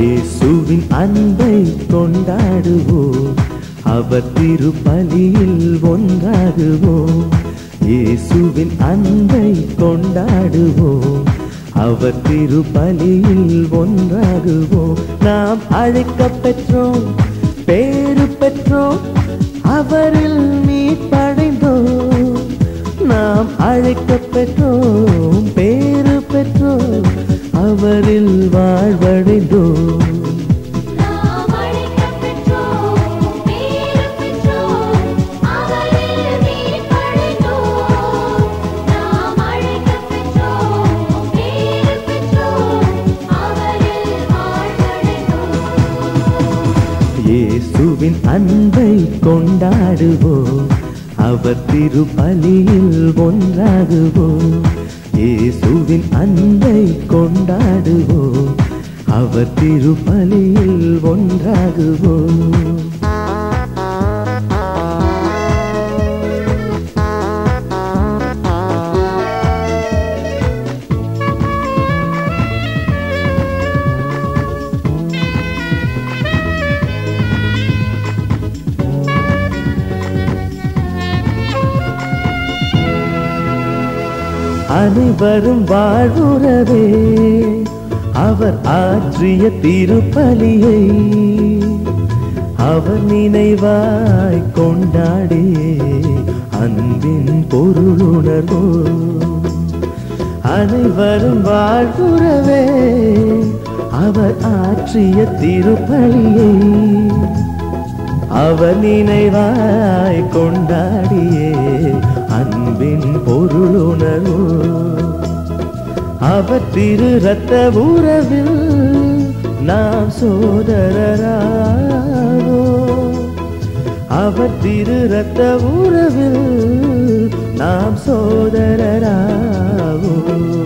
இயேசுவின் அன்பை கொண்டாடுவோம் அவர் திருப்பலியில் ஒன்றாகுவோம் இயேசுவின் அன்பை கொண்டாடுவோம் அவர் திருப்பலியில் ஒன்றாகுவோம் நாம் அழைக்கப் பெற்றோம் பேறு பெற்றோம் அவரில் மீட்படைந்தோம் நாம் அழைக்கப் பெற்றோம் பேறு பெற்றோம் அவரில் வாழ்வடைந்தோம் நாம் அழைக்கப் பெற்றோம் பேறு பெற்றோம் அவரில் மீட்படைந்தோம் நாம் அழைக்கப் பெற்றோம் பேறு பெற்றோம் அவரில் வாழ்வடைந்தோம் இயேசுவின் அன்பை கொண்டாடுவோம் அவர் திருப்பலியில் ஒன்றாகுவோம் இயேசுவின் அன்பை கொண்டாடுவோம் அவர் திருப்பலியில் ஒன்றாகுவோம் அனைவரும் வாழ்வுறவே அவர் ஆற்றிய திருப்பலியை அவர் நினைவாய் கொண்டாடியே அன்பின் பொருளுணர்வோ அனைவரும் வாழ்வுறவே அவர் ஆற்றிய திருப்பலியை அவர் நினைவாய் கொண்டாடியே அன்பின் பொருளுணர்வு அவர் திரு ரத்த உறவில் நாம் சோதரராவோ அவர் திரு ரத்த உறவில் நாம் சோதரராவோ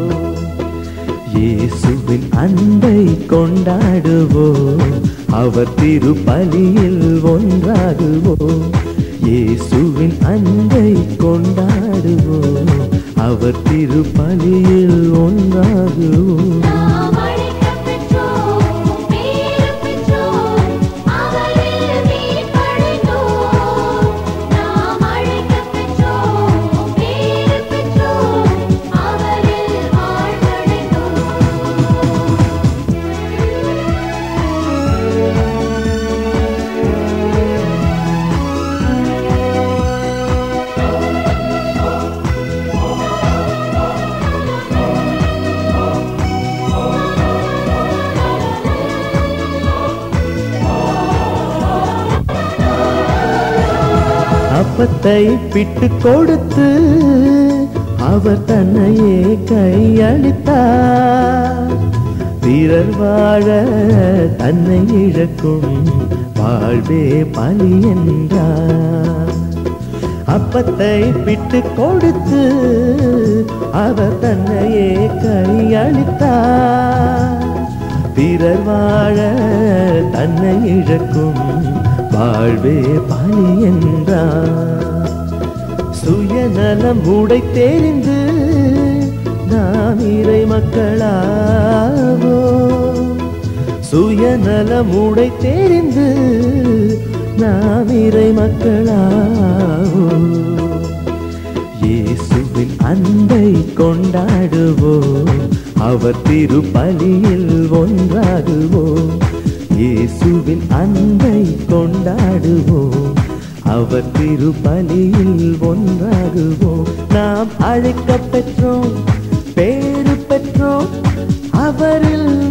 இயேசுவின் அன்பை கொண்டாடுவோம் அவர் திருப்பலியில் ஒன்றாகுவோம் இயேசுவின் அன்பை கொண்டாடுவோம் அவர் திருப்பலியில் ஒன்றாகுவோம் நாம் அழைக்கப் பெற்றோம் பேறு பெற்றோம் அவரில் மீட்படைந்தோம் நாம் அழைக்கப் பெற்றோம் பேறு பெற்றோம் அவரில் வாழ்வடைந்தோம் அப்பத்தை பிட்டு கொடுத்து அவர் தன்னையே கையளித்தார் பிறர் வாழ தன்னை இழக்கும் வாழ்வே பலி என்றார் அப்பத்தை பிட்டு கொடுத்து அவர் தன்னையே கையளித்தார் பிறர் வாழ தன்னை இழக்கும் வாழ்வே பலி என்றார் சுயநலம் உடை தெரிந்து நாம் இறை மக்களாவோ சுயநலம் உடை தெரிந்து நாம் இறை மக்களாவோ இயேசுவின் அன்பை கொண்டாடுவோம் அவர் திருப்பலியில் ஒன்றாகுவோம் இயேசுவின் அன்பை கொண்டாடுவோம் அவர் திருப்பலியில் ஒன்றாகுவோம் நாம் அழைக்கப் பெற்றோம் பேறு பெற்றோம் அவரில்